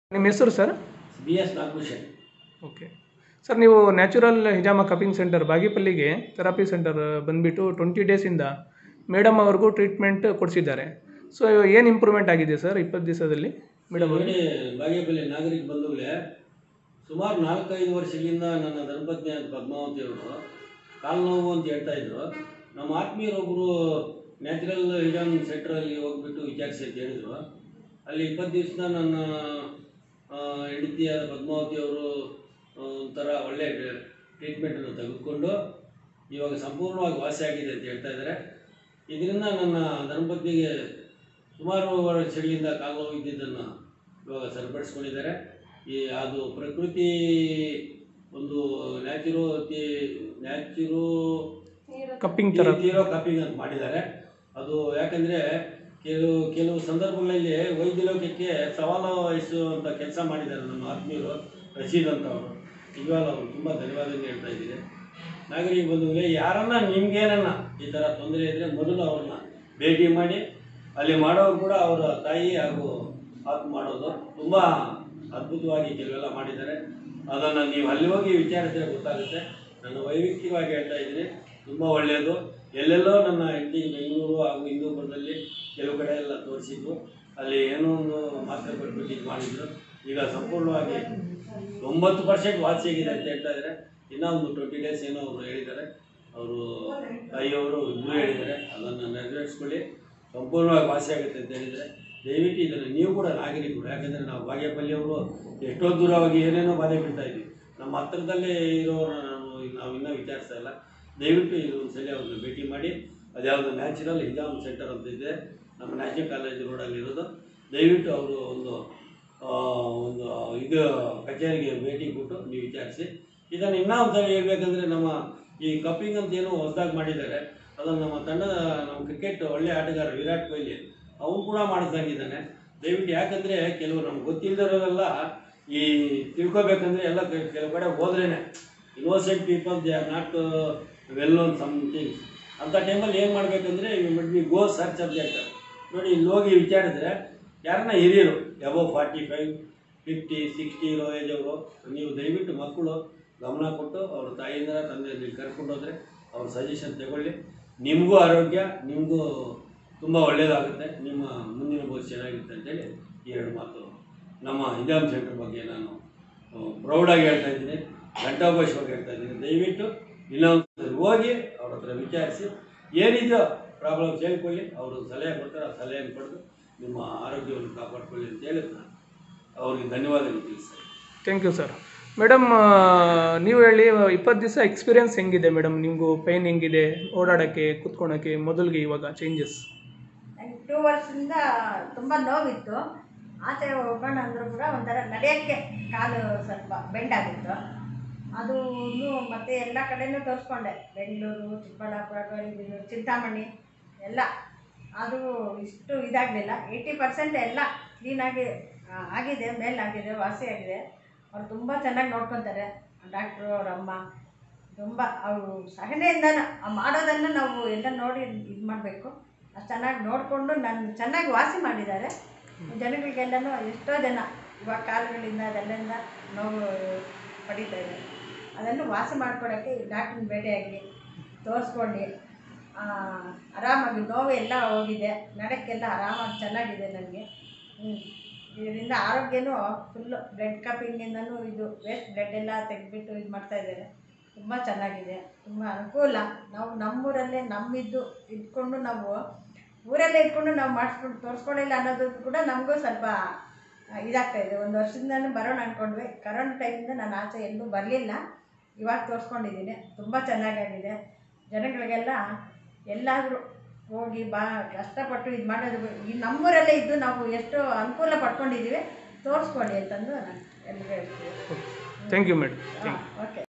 ನಿಮ್ಮ ಹೆಸರು sir B S Nagabhushan okay sir ನೀವು ನ್ಯಾಚುರಲ್ ಹಿಜಾಮ ಕಪಿಂಗ್ ಸೆಂಟರ್ ಬಾಗೇಪಲ್ಲಿಗೆ ಥೆರಪಿ ಸೆಂಟರ್ ಬಂದುಬಿಟ್ಟು ಟ್ವೆಂಟಿ ಡೇಸಿಂದ ಮೇಡಮ್ ಅವ್ರಿಗೂ ಟ್ರೀಟ್ಮೆಂಟ್ ಕೊಡಿಸಿದ್ದಾರೆ ಸೊ ಏನು ಇಂಪ್ರೂವ್ಮೆಂಟ್ ಆಗಿದೆ ಸರ್ ಇಪ್ಪತ್ತು ದಿವಸದಲ್ಲಿ ಮೇಡಮ್ ನೋಡಿ ಬಾಗೇಪಲ್ಲಿ ನಾಗರಿಕ ಬಂಧುಗಳೇ ಸುಮಾರು ನಾಲ್ಕೈದು ವರ್ಷಗಳಿಂದ ನನ್ನ ಧರ್ಮಪತ್ನಿ ಅಂತ ಪದ್ಮಾವತಿ ಅವರು ಕಾಲು ನೋವು ಅಂತ ಹೇಳ್ತಾ ಇದ್ರು ನಮ್ಮ ಆತ್ಮೀಯರೊಬ್ಬರು ನ್ಯಾಚುರಲ್ ಹಿಜಾಮ್ ಸೆಂಟ್ರಲ್ಲಿ ಹೋಗ್ಬಿಟ್ಟು ವಿಚಾರಿಸಿ ಅಂತ ಹೇಳಿದ್ರು ಅಲ್ಲಿ ಇಪ್ಪತ್ತು ದಿವಸದ ನನ್ನ ಆ, ಹೆಂಡತಿಯಾದ ಪದ್ಮಾವತಿ ಅವರು ಆ, ಒಂಥರ ಒಳ್ಳೆ ಟ್ರೀಟ್ಮೆಂಟನ್ನು ತೆಗೆದುಕೊಂಡು ಇವಾಗ ಸಂಪೂರ್ಣವಾಗಿ ವಾಸಿಯಾಗಿದೆ ಅಂತ ಹೇಳ್ತಾ ಇದ್ದಾರೆ ಇದರಿಂದ ನನ್ನ ಧರ್ಮಪತ್ನಿಗೆ ಸುಮಾರು ವರ್ಷಗಳಿಂದ ಕಾಲು ನೋವು ಇದ್ದಿದ್ದನ್ನು ಇವಾಗ ಸರಿಪಡಿಸ್ಕೊಂಡಿದ್ದಾರೆ ಈ ಅದು ಪ್ರಕೃತಿ ಒಂದು ನ್ಯಾಚುರೋ ನ್ಯಾಚುರೋ ಕಪ್ಪಿಂಗ್ ಥರ ತೀರೋ ಕಪ್ಪಿಂಗ್ ಅಂತ ಮಾಡಿದ್ದಾರೆ ಅದು ಯಾಕಂದರೆ ಕೆಲವು ಕೆಲವು ಸಂದರ್ಭಗಳಲ್ಲಿ ವೈದ್ಯ ಲೋಕಕ್ಕೆ ಸವಾಲು ವಹಿಸುವಂಥ ಕೆಲಸ ಮಾಡಿದ್ದಾರೆ ನಮ್ಮ ಆತ್ಮೀಯರು ರಶೀದ್ ಅಂತ ಅವರು ನಿಜವಾಗ್ಲೂ ಅವರು ತುಂಬ ಧನ್ಯವಾದ ಹೇಳ್ತಾ ಇದ್ದೀನಿ ನಾಗರಿಕ ಬಂಧುಗಳೇ ಯಾರನ್ನ ನಿಮ್ಗೇನನ್ನ ಈ ಥರ ತೊಂದರೆ ಇದ್ದರೆ ಮೊದಲು ಅವ್ರನ್ನ ಭೇಟಿ ಮಾಡಿ ಅಲ್ಲಿ ಮಾಡೋರು ಕೂಡ ಅವರ ತಾಯಿ ಹಾಗೂ ಆತ್ಮ ಮಾಡೋದು ತುಂಬ ಅದ್ಭುತವಾಗಿ ಕೆಲವೆಲ್ಲ ಮಾಡಿದ್ದಾರೆ ಅದನ್ನು ನೀವು ಅಲ್ಲಿ ಹೋಗಿ ವಿಚಾರಿಸಿದ್ರೆ ಗೊತ್ತಾಗುತ್ತೆ ನಾನು ವೈಯಕ್ತಿಕವಾಗಿ ಹೇಳ್ತಾ ಇದ್ದೀನಿ ತುಂಬ ಒಳ್ಳೆಯದು ಎಲ್ಲೆಲ್ಲೋ ನನ್ನ ಹೆಂಡತಿ ಬೆಂಗಳೂರು ಹಾಗೂ ಹಿಂದೂಪುರದಲ್ಲಿ ಕೆಲವು ಕಡೆ ಎಲ್ಲ ತೋರಿಸಿದ್ದು ಅಲ್ಲಿ ಏನೋ ಒಂದು ಮಾತ್ರೆ ಕೊಟ್ಬಿಟ್ಟು ಇದು ಮಾಡಿದ್ರು ಈಗ ಸಂಪೂರ್ಣವಾಗಿ ಒಂಬತ್ತು ಪರ್ಸೆಂಟ್ ವಾಸಿಯಾಗಿದೆ ಅಂತ ಹೇಳ್ತಾ ಇದ್ದಾರೆ ಇನ್ನೂ ಒಂದು ಟ್ವೆಂಟಿ ಡೇಸ್ ಏನೋ ಅವರು ಹೇಳಿದ್ದಾರೆ ಅವರು ತಾಯಿಯವರು ಇನ್ನೂ ಹೇಳಿದ್ದಾರೆ ಅದನ್ನು ನೆರವೇರಿಸ್ಕೊಳ್ಳಿ ಸಂಪೂರ್ಣವಾಗಿ ವಾಸಿಯಾಗುತ್ತೆ ಅಂತ ಹೇಳಿದರೆ ದಯವಿಟ್ಟು ಇದನ್ನು ನೀವು ಕೂಡ ನಾಗರಿಕರು ಯಾಕಂದರೆ ನಾವು ಬಾಗೇಪಲ್ಲಿಯವರು ಎಷ್ಟೋ ದೂರವಾಗಿ ಏನೇನೋ ಬಾಧೆ ಬೀಳ್ತಾ ಇದ್ವಿ ನಮ್ಮ ಹತ್ರದಲ್ಲೇ ಇರೋರನ್ನ ನಾನು ನಾವು ಇನ್ನೂ ವಿಚಾರಿಸ್ತಾ ಇಲ್ಲ ದಯವಿಟ್ಟು ಇದು ಒಂದು ಸಲ ಅವ್ರನ್ನ ಭೇಟಿ ಮಾಡಿ ಅದ್ಯಾವುದು ನ್ಯಾಚುರಲ್ ಹಿಜಾಮ್ ಸೆಂಟರ್ ಅಂತ ಇದೆ ನಮ್ಮ ನ್ಯಾಷನಲ್ ಕಾಲೇಜ್ ರೋಡಲ್ಲಿ ಇರೋದು ದಯವಿಟ್ಟು ಅವರು ಒಂದು ಆ, ಒಂದು ಇದು ಕಚೇರಿಗೆ ಭೇಟಿ ಕೊಟ್ಟು ನೀವು ವಿಚಾರಿಸಿ ಇದನ್ನು ಇನ್ನೂ ಒಂದು ಸಲ ಹೇಳ್ಬೇಕಂದ್ರೆ ನಮ್ಮ ಈ ಕಪ್ಪಿಂಗ್ ಅಂತ ಏನೋ ಹೊಸದಾಗಿ ಮಾಡಿದ್ದಾರೆ ಅದನ್ನು ನಮ್ಮ ತಂಡದ ನಮ್ಮ ಕ್ರಿಕೆಟ್ ಒಳ್ಳೆ ಆಟಗಾರ ವಿರಾಟ್ ಕೊಹ್ಲಿ ಅವನು ಕೂಡ ಮಾಡಿದಂಗಿದ್ದಾನೆ ದಯವಿಟ್ಟು ಯಾಕಂದರೆ ಕೆಲವು ನಮ್ಗೆ ಗೊತ್ತಿಲ್ಲದಿರೋರೆಲ್ಲ ಈ ತಿಳ್ಕೊಬೇಕಂದ್ರೆ ಎಲ್ಲ ಕೆ- ಕೆಲವು ಕಡೆ ಹೋದ್ರೇನೆ innocent people they are not well known something ಅಂಥ ಟೈಮಲ್ಲಿ ಏನು ಮಾಡಬೇಕಂದ್ರೆ ಬಿ ಗೋ ಸರ್ಚ್ ಅಂತ ಹೇಳ್ತಾರೆ ನೋಡಿ ಇಲ್ಲಿ ಹೋಗಿ ವಿಚಾರಿದ್ರೆ ಯಾರನ್ನ ಹಿರಿಯರು above forty five fifty sixty ಇರೋ ಏಜ್ ಅವರು ನೀವು ದಯವಿಟ್ಟು ಮಕ್ಕಳು ಗಮನ ಕೊಟ್ಟು ಅವ್ರ ತಾಯಿಯಿಂದ ತಂದೆ ನೀವು ಕರ್ಕೊಂಡು ಹೋದರೆ ಅವ್ರ ಸಜೆಷನ್ ತಗೊಳ್ಳಿ ನಿಮಗೂ ಆರೋಗ್ಯ ನಿಮಗೂ ತುಂಬ ಒಳ್ಳೆಯದಾಗುತ್ತೆ ನಿಮ್ಮ ಮುಂದಿನ ಭವಿಷ್ಯ ಚೆನ್ನಾಗಿರುತ್ತೆ ಅಂತೇಳಿ ಈ ಎರಡು ಮಾತು ನಮ್ಮ ಹಿಜಾಮ್ ಸೆಂಟರ್ ಬಗ್ಗೆ ನಾನು ಪ್ರೌಡಾಗಿ ಹೇಳ್ತಾ ಇದ್ದೀನಿ ಘಂಟಾಘೋಷವಾಗಿ ಹೇಳ್ತಾ ಇದ್ದೀನಿ ದಯವಿಟ್ಟು ಇನ್ನೊಂದು ಸರಿ ಹೋಗಿ ಅವ್ರ ಹತ್ರ ವಿಚಾರಿಸಿ ಏನಿದೆಯೋ ಪ್ರಾಬ್ಲಮ್ಸ್ ಹೇಳ್ಕೊಳ್ಳಿ ಅವರು ಸಲಹೆ ಕೊಡ್ತಾರೆ ಆ ಸಲಹೆಯನ್ನು ಪಡೆದು ನಿಮ್ಮ ಆರೋಗ್ಯವನ್ನು ಕಾಪಾಡ್ಕೊಳ್ಳಿ ಅಂತ ಹೇಳಿ ನಾನು ಅವ್ರಿಗೆ ಧನ್ಯವಾದಗಳು ತಿಳಿಸ್ತಾರೆ ಥ್ಯಾಂಕ್ ಯು ಸರ್ ಮೇಡಮ್ ನೀವು ಹೇಳಿ ಇಪ್ಪತ್ತು ದಿವಸ ಎಕ್ಸ್ಪೀರಿಯನ್ಸ್ ಹೆಂಗಿದೆ ಮೇಡಮ್ ನಿಮಗೂ ಪೈನ್ ಹೆಂಗಿದೆ ಓಡಾಡೋಕ್ಕೆ ಕೂತ್ಕೊಳಕ್ಕೆ ಮೊದಲಿಗೆ ಇವಾಗ ಚೇಂಜಸ್ ನಂಗೆ ಟೂ ವರ್ಷದಿಂದ ತುಂಬ ನೋವಿತ್ತು ಆಚೆ ಹೋಗೋಣ ಅಂದರೂ ಕೂಡ ಒಂಥರ ನಡೆಯೋಕ್ಕೆ ಕಾಲು ಸ್ವಲ್ಪ ಬೆಂಡ್ ಆಗಿತ್ತು ಅದು ಇನ್ನೂ ಮತ್ತೆ ಎಲ್ಲ ಕಡೆನೂ ತೋರಿಸ್ಕೊಂಡೆ ಬೆಂಗಳೂರು ಚಿಕ್ಕಬಳ್ಳಾಪುರ ಇದು ಚಿಂತಾಮಣಿ ಎಲ್ಲ ಅದು ಇಷ್ಟು ಇದಾಗಲಿಲ್ಲ ಏಯ್ಟಿ ಪರ್ಸೆಂಟ್ ಎಲ್ಲ ಕ್ಲೀನಾಗಿ ಆ, ಆಗಿದೆ ಮೇಲಾಗಿದೆ ವಾಸಿ ಆಗಿದೆ ಅವ್ರು ತುಂಬ ಚೆನ್ನಾಗಿ ನೋಡ್ಕೊತಾರೆ ಡಾಕ್ಟ್ರು ಅವ್ರ ಅಮ್ಮ ತುಂಬ ಅವರು ಸಹನೆಯಿಂದನೂ ಆ ಮಾಡೋದನ್ನು ನಾವು ಎಲ್ಲ ನೋಡಿ ಇದು ಮಾಡಬೇಕು ಅಷ್ಟು ಚೆನ್ನಾಗಿ ನೋಡಿಕೊಂಡು ನಾನು ಚೆನ್ನಾಗಿ ವಾಸಿ ಮಾಡಿದ್ದಾರೆ ಜನಗಳಿಗೆಲ್ಲನೂ ಎಷ್ಟೋ ಜನ ಇವಾಗ ಕಾಲುಗಳಿಂದ ಅದೆಲ್ಲಿಂದ ನೋವು ಪಡೀತಾ ಇದ್ದಾರೆ ಅದನ್ನು ವಾಸಿ ಮಾಡ್ಕೊಡೋಕ್ಕೆ ಡಾಕ್ಟ್ರನ್ನ ಭೇಟಿಯಾಗಿ ತೋರಿಸ್ಕೊಂಡು ಆ, ಆರಾಮಾಗಿ ನೋವು ಎಲ್ಲ ಹೋಗಿದೆ ನಡಕ್ಕೆಲ್ಲ ಆರಾಮಾಗಿ ಚೆನ್ನಾಗಿದೆ ನನಗೆ ಇದರಿಂದ ಆರೋಗ್ಯನೂ ಫುಲ್ಲು ಬ್ಲಡ್ ಕಪ್ಪಿಂಗಿಂದನೂ ಇದು ವೇಸ್ಟ್ ಬ್ಲಡ್ ಎಲ್ಲ ತೆಗೆದ್ಬಿಟ್ಟು ಇದು ಮಾಡ್ತಾ ಇದ್ದಾರೆ ತುಂಬ ಚೆನ್ನಾಗಿದೆ ತುಂಬ ಅನುಕೂಲ ನಾವು ನಮ್ಮೂರಲ್ಲೇ ನಮ್ಮಿದ್ದು ಇದ್ಕೊಂಡು ನಾವು ಊರಲ್ಲೇ ಇದ್ಕೊಂಡು ನಾವು ಮಾಡಿಸ್ಕೊಂಡು ತೋರಿಸ್ಕೊಳ್ಳಿಲ್ಲ ಅನ್ನೋದು ಕೂಡ ನಮಗೂ ಸ್ವಲ್ಪ ಆ, ಇದಾಗ್ತಾ ಇದೆ ಒಂದು ವರ್ಷದಿಂದನೂ ಬರೋಣ ಅಂದ್ಕೊಂಡ್ವಿ ಕರೋನಾ ಟೈಮಿಂದ ನಾನು ಆಚೆ ಎಲ್ಲೂ ಬರಲಿಲ್ಲ ಇವಾಗ ತೋರಿಸ್ಕೊಂಡಿದ್ದೀನಿ ತುಂಬ ಚೆನ್ನಾಗಾಗಿದೆ ಜನಗಳಿಗೆಲ್ಲ ಎಲ್ಲಾದರೂ ಹೋಗಿ ಬಾ ಕಷ್ಟಪಟ್ಟು ಇದು ಮಾಡೋದು ಈ ನಮ್ಮೂರಲ್ಲೇ ಇದ್ದು ನಾವು ಎಷ್ಟು ಅನುಕೂಲ ಪಡ್ಕೊಂಡಿದ್ದೀವಿ ತೋರಿಸ್ಕೊಳ್ಳಿ ಅಂತಂದು ನಾನು ಎಲ್ರಿಗೂ ಹೇಳ್ತೀನಿ thank you madam thank you okay